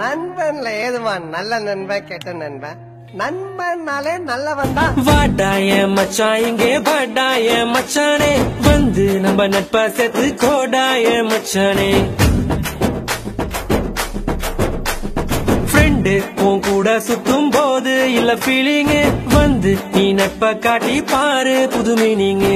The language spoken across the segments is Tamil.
நண்பன்ல ஏதுவா நல்ல நண்பன் கெட்ட நண்பன் நண்பன்னாலே நல்லவன் தான் வாடாய மச்சான் இங்கே வாடாய மச்சானே வந்து நம்ம நட்பா சேர்த்து கோடாய மச்சானே ஃப்ரெண்டு உன் கூட சுத்தும் போது இல்ல ஃபீலிங்கு வந்து நீ நட்ப காட்டி பாரு புது மீனிங்கு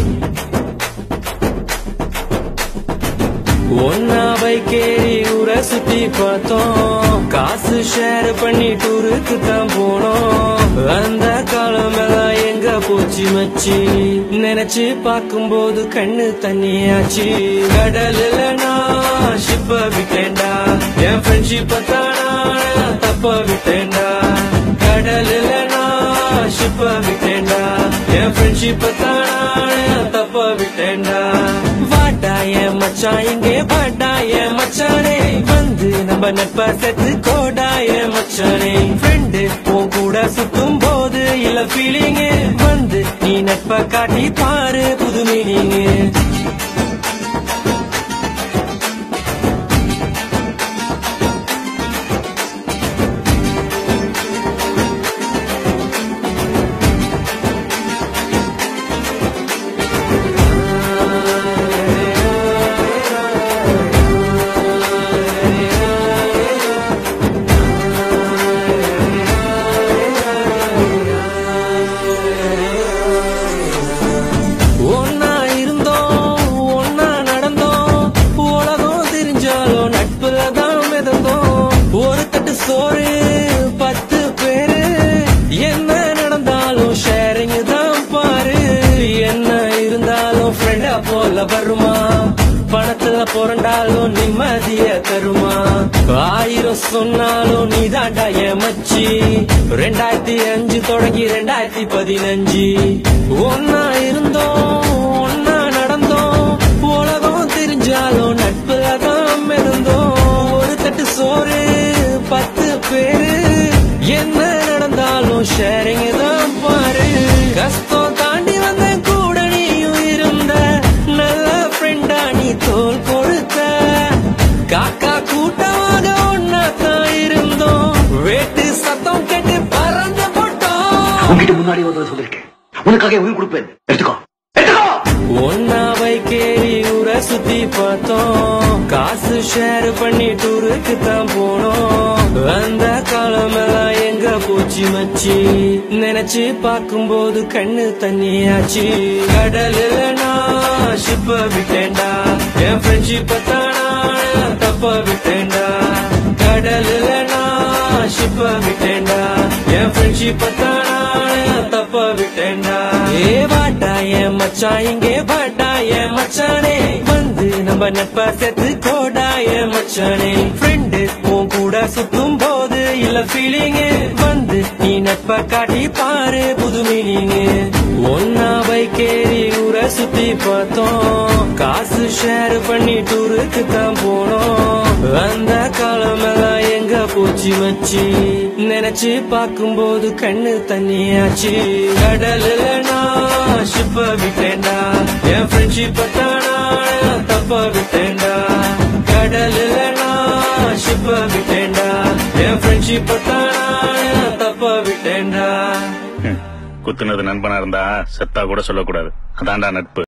ஒன்னா பைக்கேறி ஊரை சுத்தி பார்த்தோம் காசு ஷேர் பண்ணி டூருக்கு தான் போனோம் அந்த காலம் எல்லாம் எங்க போச்சு மச்சி நினைச்சு பார்க்கும்போது கண்ணு தண்ணியாச்சு கடல்ல நான் ஷிப்ப விட்டேன்டா என் ஃப்ரெண்ட்ஷிப்ப தானா தப்ப விட்டேன்டா கடல்ல நான் ஷிப்ப விட்டேன்டா என் ஃப்ரெண்ட்ஷிப்ப தானா தப்ப விட்டேன்டா வாடாய மச்சான் இங்கே வாடாய மச்சானே வந்து நம்ம நட்பா சேர்த்து கோடாய மச்சானே ஃப்ரெண்டு உன் கூட சுத்தும் போது இல்ல ஃபீலிங்கு வந்து நீ நட்ப காட்டி பாரு புது மீனிங்கு ஒன்னா இருந்தோம் ஒன்னா நடந்தோம் உலகம் தெரிஞ்சாலும் நட்புல தான் மிதந்தோம் ஒரு தட்டு சோறு பத்து பேரு என்ன நடந்தாலும் ஷேரிங் தான் பாரு என்ன இருந்தாலும் ஃப்ரெண்டா போல வருமா பணத்துல புரண்டாலும் நிம்மதிய தருமா ஆயிரம் சொன்னாலும் நீ தாண்டா மச்சி ரெண்டாயிரத்தி அஞ்சு தொடங்கி ரெண்டாயிரத்தி பதினஞ்சு ஒன்னா இருந்தோம் ஒன்னா நடந்தோம் உலகம் தெரிஞ்சாலும் நட்புல தான் மிதந்தோம் ஒரு தட்டு சோறு பத்து பேரு என்ன நடந்தாலும் ஷேரிங் தான் பாரு கஷ்டம் தாண்டி வந்த கூட நீயும் இருந்த நல்ல ஃப்ரெண்டா நீ தோல் கொடுத்த காக்கா கூட்டமாக ஒன்னா தான் இருந்தோம் வேட்டு சத்தம் கேட்டு பறந்து போட்டோம் உன்கிட்ட முன்னாடி ஒரு தடவை சொல்லிருக்கேன் உனக்காக உயிர் கொடுப்பேன் எடுத்துக்கோ எடுத்துக்கோ ஒன்னா பைக்கேறி ஊரை சுத்தி பார்த்தோம் காசு ஷேர் பண்ணி டூருக்கு தான் போனோம் அந்த காலம் எல்லாம் எங்க போச்சு மச்சி நினைச்சு பார்க்கும்போது கண்ணு தண்ணியாச்சு கடலில் நான் ஷிப்ப விட்டேன்டா என் ஃப்ரெண்ட்ஷிப்ப தானா தப்ப விட்டேன்டா கடலில் நான் ஷிப்ப விட்டேன்டா என் ஃப்ரெண்ட்ஷிப்ப தானா தப்ப விட்டேன்டா ஏ வாட்டா என் மச்சான் இங்கே வாட்டா என் மச்சானே வந்து நம்ம நட்பா சேர்த்து கோடா என் மச்சானே ஃப்ரெண்டு உன் கூட சுத்தும் போது இல்ல ஃபீலிங்கு வந்து நீ நட்ப காட்டி பாரு புது மீனிங்கு ஒன்னா பைக்கேறி ஊரை சுத்தி பார்த்தோம் காசு ஷேர் பண்ணி டூருக்கு தான் போனோம் அந்த காலம் எல்லாம் எங்க போச்சு மச்சி நினைச்சு பார்க்கும்போது கண்ணு தண்ணியாச்சு கடல்ல நான் ஷிப்ப விட்டேன்டா என் ஃப்ரெண்ட்ஷிப்ப தானா தப்ப விட்டேன்டா கடல்ல நான் ஷிப்ப விட்டேன்டா என் ஃப்ரெண்ட்ஷிப்ப தானா தப்ப விட்டேன்டா குத்துனது நண்பனா இருந்தா செத்தா கூட சொல்லக்கூடாது அதான்டா நட்பு